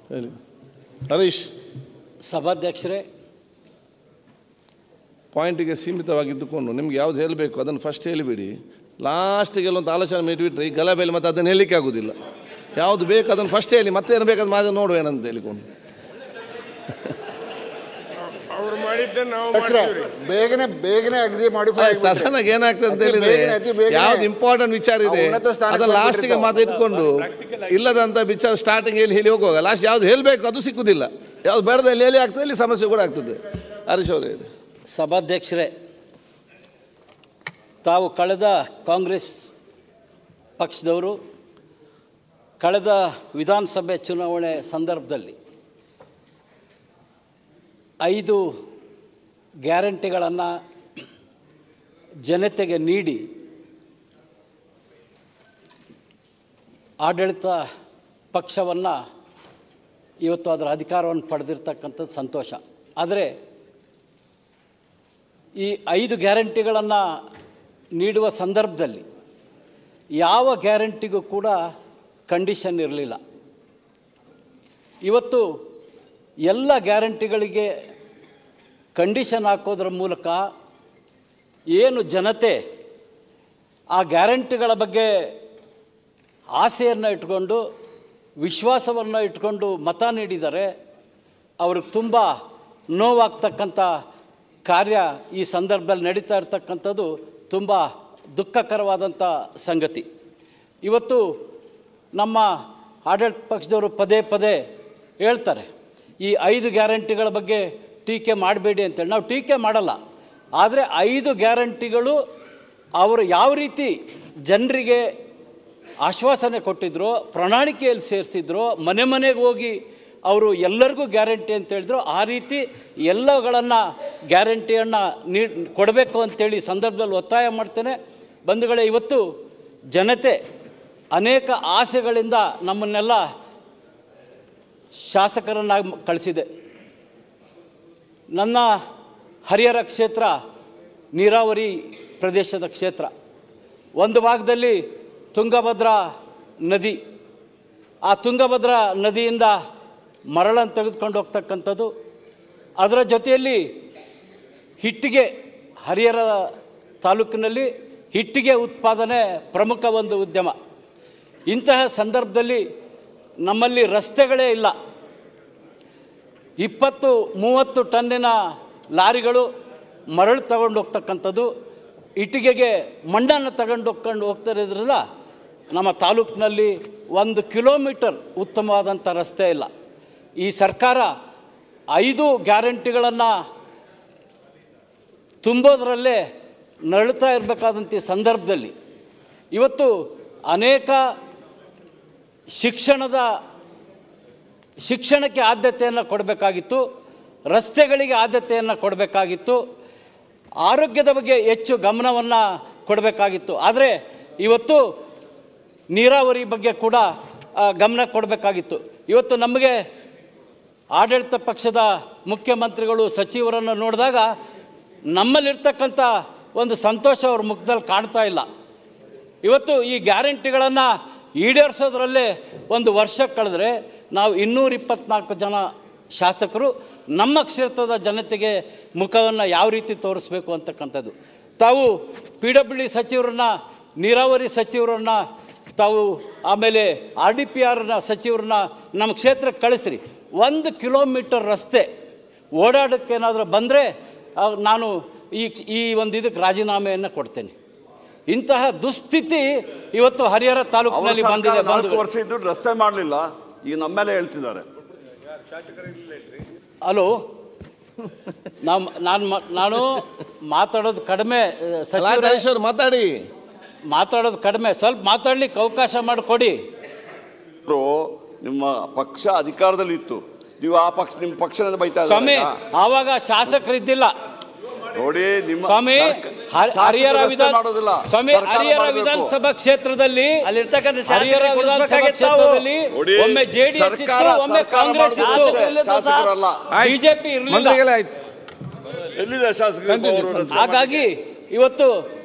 ಹೇಳಿ ಹರೀಶ್ ಸಭಾಧ್ಯಕ್ಷರೇ ಪಾಯಿಂಟಿಗೆ ಸೀಮಿತವಾಗಿದ್ದುಕೊಂಡು ನಿಮ್ಗೆ ಯಾವ್ದು ಹೇಳಬೇಕು ಅದನ್ನು ಫಸ್ಟ್ ಹೇಳಿಬಿಡಿ ಲಾಸ್ಟಿಗೆ ಒಂದು ಆಲೋಚನೆ ಮಾಡಿಬಿಟ್ರೆ ಈ ಗಲಭೆಯಲ್ಲಿ ಮತ್ತೆ ಅದನ್ನು ಹೇಳಲಿಕ್ಕೆ ಆಗೋದಿಲ್ಲ ಯಾವುದು ಬೇಕು ಅದನ್ನು ಫಸ್ಟ್ ಹೇಳಿ ಮತ್ತೆ ಏನು ಬೇಕಾದ್ರೆ ಮಾತ್ರ ನೋಡುವೇನಂತ ಹೇಳಿಕೊಂಡು ಅವ್ರು ಮಾಡಿದ್ದೆ ನಾವು ಅಧ್ಯಕ್ಷರೇ, ಮಾಡ್ತೀವಿ ಬೇಗನೆ ಬೇಗನೆ ಅಗದಿ ಮಾಡಿಫೈ ಸದನಕ್ಕೆ ಏನಾಗ್ತದೆ ಅಂತ ಅತಿ ಹೇಳಿದ್ರೆ ಬೇಗನೆ, ಅತಿ ಬೇಗನೆ ಯಾವ್ದು ಇಂಪಾರ್ಟೆಂಟ್ ವಿಚಾರ ಇದೆ ಆ ಉನ್ನತ ಸ್ಥಾನಕ್ಕೆ ಅದನ್ನ ಲಾಸ್ಟಿಗೆ ಮಾತು ಇಟ್ಕೊಂಡು ಇಲ್ಲದಂತ ವಿಚಾರ ಸ್ಟಾರ್ಟಿಂಗ್ ಹೇಳಿ ಹೇಳಿ ಹೋಗುವಾಗ ಲಾಸ್ಟ್ ಯಾವ್ದು ಹೇಳಬೇಕು ಅದು ಸಿಕ್ಕುದಿಲ್ಲ ಯಾವ್ದು ಬೇಡದಲ್ಲಿ ಹೇಳಿ ಆಗ್ತದೆ ಇಲ್ಲಿ ಸಮಸ್ಯೆ ಕೂಡ ಆಗ್ತದೆ ಹರೀಶ್ ಅವರು ಹೇಳಿ ಸಭಾಧ್ಯಕ್ಷರೇ ತಾವು ಕಳೆದ ಕಾಂಗ್ರೆಸ್ ಪಕ್ಷದವರು ಕಳೆದ ವಿಧಾನಸಭೆ ಚುನಾವಣೆ ಸಂದರ್ಭದಲ್ಲಿ ಐದು ಗ್ಯಾರಂಟಿಗಳನ್ನು ಜನತೆಗೆ ನೀಡಿ ಆಡಳಿತ ಪಕ್ಷವನ್ನು ಇವತ್ತು ಅದರ ಅಧಿಕಾರವನ್ನು ಪಡೆದಿರ್ತಕ್ಕಂಥದ್ದು ಸಂತೋಷ ಆದರೆ ಈ ಐದು ಗ್ಯಾರಂಟಿಗಳನ್ನು ನೀಡುವ ಸಂದರ್ಭದಲ್ಲಿ ಯಾವ ಗ್ಯಾರಂಟಿಗೂ ಕೂಡ ಕಂಡೀಷನ್ ಇರಲಿಲ್ಲ ಇವತ್ತು ಎಲ್ಲ ಗ್ಯಾರಂಟಿಗಳಿಗೆ ಕಂಡೀಷನ್ ಹಾಕೋದ್ರ ಮೂಲಕ ಏನು ಜನತೆ ಆ ಗ್ಯಾರಂಟಿಗಳ ಬಗ್ಗೆ ಆಸೆಯನ್ನು ಇಟ್ಕೊಂಡು ವಿಶ್ವಾಸವನ್ನು ಇಟ್ಕೊಂಡು ಮತ ನೀಡಿದರೆ ಅವ್ರಿಗೆ ತುಂಬ ನೋವಾಗ್ತಕ್ಕಂಥ ಕಾರ್ಯ ಈ ಸಂದರ್ಭದಲ್ಲಿ ನಡೀತಾ ಇರ್ತಕ್ಕಂಥದ್ದು ತುಂಬ ದುಃಖಕರವಾದಂಥ ಸಂಗತಿ ಇವತ್ತು ನಮ್ಮ ಆಡಳಿತ ಪಕ್ಷದವರು ಪದೇ ಪದೇ ಹೇಳ್ತಾರೆ ಈ ಐದು ಗ್ಯಾರಂಟಿಗಳ ಬಗ್ಗೆ ಟೀಕೆ ಮಾಡಬೇಡಿ ಅಂತೇಳಿ ನಾವು ಟೀಕೆ ಮಾಡಲ್ಲ ಆದರೆ ಐದು ಗ್ಯಾರಂಟಿಗಳು ಅವರು ಯಾವ ರೀತಿ ಜನರಿಗೆ ಆಶ್ವಾಸನೆ ಕೊಟ್ಟಿದ್ರು ಪ್ರಣಾಳಿಕೆಯಲ್ಲಿ ಸೇರಿಸಿದ್ರು ಮನೆ ಮನೆಗೆ ಹೋಗಿ ಅವರು ಎಲ್ಲರಿಗೂ ಗ್ಯಾರಂಟಿ ಅಂತ ಹೇಳಿದ್ರು ಆ ರೀತಿ ಎಲ್ಲಗಳನ್ನು ಗ್ಯಾರಂಟಿಯನ್ನು ನೀ ಕೊಡಬೇಕು ಅಂತೇಳಿ ಈ ಸಂದರ್ಭದಲ್ಲಿ ಒತ್ತಾಯ ಮಾಡ್ತೇನೆ ಬಂಧುಗಳೇ ಇವತ್ತು ಜನತೆ ಅನೇಕ ಆಸೆಗಳಿಂದ ನಮ್ಮನ್ನೆಲ್ಲ ಶಾಸಕರನ್ನಾಗಿ ಕಳಿಸಿದೆ ನನ್ನ ಹರಿಹರ ಕ್ಷೇತ್ರ ನೀರಾವರಿ ಪ್ರದೇಶದ ಕ್ಷೇತ್ರ ಒಂದು ಭಾಗದಲ್ಲಿ ತುಂಗಭದ್ರಾ ನದಿ ಆ ತುಂಗಭದ್ರಾ ನದಿಯಿಂದ ಮರಳನ್ನು ತೆಗೆದುಕೊಂಡು ಹೋಗ್ತಕ್ಕಂಥದ್ದು ಅದರ ಜೊತೆಯಲ್ಲಿ ಹಿಟ್ಟಿಗೆ ಹರಿಹರ ತಾಲೂಕಿನಲ್ಲಿ ಹಿಟ್ಟಿಗೆ ಉತ್ಪಾದನೆ ಪ್ರಮುಖ ಒಂದು ಉದ್ಯಮ ಇಂತಹ ಸಂದರ್ಭದಲ್ಲಿ ನಮ್ಮಲ್ಲಿ ರಸ್ತೆಗಳೇ ಇಲ್ಲ ಇಪ್ಪತ್ತು ಮೂವತ್ತು ಟನ್ನಿನ ಲಾರಿಗಳು ಮರಳು ತಗೊಂಡು ಹೋಗ್ತಕ್ಕಂಥದ್ದು ಇಟ್ಟಿಗೆಗೆ ಮಣ್ಣನ್ನು ತಗೊಂಡು ಹೋಗ್ಕೊಂಡು ಹೋಗ್ತಿರೋದ್ರಿಂದ ನಮ್ಮ ತಾಲೂಕಿನಲ್ಲಿ ಒಂದು ಕಿಲೋಮೀಟರ್ ಉತ್ತಮವಾದಂಥ ರಸ್ತೆ ಇಲ್ಲ ಈ ಸರ್ಕಾರ ಐದು ಗ್ಯಾರಂಟಿಗಳನ್ನು ತುಂಬೋದ್ರಲ್ಲೇ ನರಳುತ್ತಾ ಇರಬೇಕಾದಂಥ ಈ ಸಂದರ್ಭದಲ್ಲಿ ಇವತ್ತು ಅನೇಕ ಶಿಕ್ಷಣದ ಶಿಕ್ಷಣಕ್ಕೆ ಆದ್ಯತೆಯನ್ನು ಕೊಡಬೇಕಾಗಿತ್ತು ರಸ್ತೆಗಳಿಗೆ ಆದ್ಯತೆಯನ್ನು ಕೊಡಬೇಕಾಗಿತ್ತು ಆರೋಗ್ಯದ ಬಗ್ಗೆ ಹೆಚ್ಚು ಗಮನವನ್ನು ಕೊಡಬೇಕಾಗಿತ್ತು ಆದರೆ ಇವತ್ತು ನೀರಾವರಿ ಬಗ್ಗೆ ಕೂಡ ಆ, ಗಮನ ಕೊಡಬೇಕಾಗಿತ್ತು ಇವತ್ತು ನಮಗೆ ಆಡಳಿತ ಪಕ್ಷದ ಮುಖ್ಯಮಂತ್ರಿಗಳು ಸಚಿವರನ್ನು ನೋಡಿದಾಗ ನಮ್ಮಲ್ಲಿರ್ತಕ್ಕಂಥ ಒಂದು ಸಂತೋಷ ಅವ್ರ ಮುಖದಲ್ಲಿ ಕಾಣ್ತಾ ಇಲ್ಲ ಇವತ್ತು ಈ ಗ್ಯಾರಂಟಿಗಳನ್ನು ಈಡೇರಿಸೋದ್ರಲ್ಲೇ ಒಂದು ವರ್ಷ ಕಳೆದ್ರೆ ನಾವು ಇನ್ನೂರ ಇಪ್ಪತ್ನಾಲ್ಕು ಜನ ಶಾಸಕರು ನಮ್ಮ ಕ್ಷೇತ್ರದ ಜನತೆಗೆ ಮುಖವನ್ನು ಯಾವ ರೀತಿ ತೋರಿಸ್ಬೇಕು ಅಂತಕ್ಕಂಥದ್ದು ತಾವು ಪಿ ಡಬ್ಲ್ಯೂ ಡಿ ಸಚಿವರನ್ನ ನೀರಾವರಿ ಸಚಿವರನ್ನ ತಾವು ಆಮೇಲೆ ಆರ್ ಡಿ ಪಿ ಆರ್ನ ಸಚಿವರನ್ನ ನಮ್ಮ ಕ್ಷೇತ್ರಕ್ಕೆ ಕಳಿಸ್ರಿ ಒಂದು ಕಿಲೋಮೀಟರ್ ರಸ್ತೆ ಓಡಾಡೋಕ್ಕೇನಾದರೂ ಬಂದರೆ ನಾನು ಈ ಈ ಒಂದು ಇದಕ್ಕೆ ರಾಜೀನಾಮೆಯನ್ನು ಕೊಡ್ತೇನೆ ಇಂತಹ ದುಸ್ಥಿತಿ ಇವತ್ತು ಹರಿಹರ ಅವ್ರ ತಾಲೂಕಿನಲ್ಲಿ ಬಂದಿದೆ ಸರ್ಕಾರ ನಾಲ್ಕು ಬಂಧುಗಳು. ವರ್ಷ ಇದ್ದು ರಸ್ತೆ ಮಾಡಲಿಲ್ಲ ಈಗ ನಮ್ಮ ಮೇಲೆ ಹೇಳ್ತಿದ್ದಾರೆ ಹಲೋ ನಾವು ನಾನು ಮ- ನಾನು ಮಾತಾಡೋದು ಕಡಿಮೆ ಆ, ಅಲ್ಲ, ಸಚಿವರೇ, ಹರೀಶ್ ಅವರು ಮಾತಾಡಿ ಮಾತಾಡೋದು ಕಡಿಮೆ ಸ್ವಲ್ಪ ಮಾತಾಡ್ಲಿಕ್ಕೆ ಅವಕಾಶ ಮಾಡಿಕೊಡಿ ಇವ್ರು ನಿಮ್ಮ ಪಕ್ಷ ಅಧಿಕಾರದಲ್ಲಿ ಇತ್ತು ನೀವು ಆ ಪಕ್ಷ ನಿಮ್ಮ ಪಕ್ಷದಿಂದ ಬೈತಾ ಸ್ವಾಮಿ ಇದ್ದೀರಾ? ಆವಾಗ ಶಾಸಕರಿದ್ದಿಲ್ಲ ನೋಡಿ ನಿಮ್ಮ ಸ್ವಾಮಿ ಸರ್ಕ- ಹರ್- ಶಾಸಕರು ಹರಿಹರ ರಸ್ತೆ ವಿಧಾನ ಮಾಡೋದಿಲ್ಲ ಸ್ವಾಮಿ ಸರ್ಕಾರ ಹರಿಹರ ಮಾಡ್ಬೇಕು. ವಿಧಾನಸಭಾ ಕ್ಷೇತ್ರದಲ್ಲಿ ಅಲ್ಲಿರ್ತಕ್ಕಂಥ ಹರಿಹರ ಶಾಸಕರಿಗೆ ವಿಧಾನಸಭಾ ಕೊಡಿಸ್ಬೇಕಾಗಿತ್ತು ನಾವು. ಕ್ಷೇತ್ರದಲ್ಲಿ ನೋಡಿ, ಒಮ್ಮೆ ಜೆಡಿಎಸ್ ಇತ್ತು ಸರ್ಕಾರ- ಒಮ್ಮೆ ಸರ್ಕಾರ ಕಾಂಗ್ರೆಸ್ ಮಾಡೋದು ಇತ್ತು ಅಷ್ಟೇ, ಶಾಸಕರಲ್ಲ ಬಿಜೆಪಿ ಇರಲಿಲ್ಲ ಮಂತ್ರಿಗಳೇ ಆಯ್ತು ಎಲ್ಲಿದೆ ಶಾಸಕರು Continue, ಅವರು ರಸ್ತೆ ಹಾಗಾಗಿ ಇವತ್ತು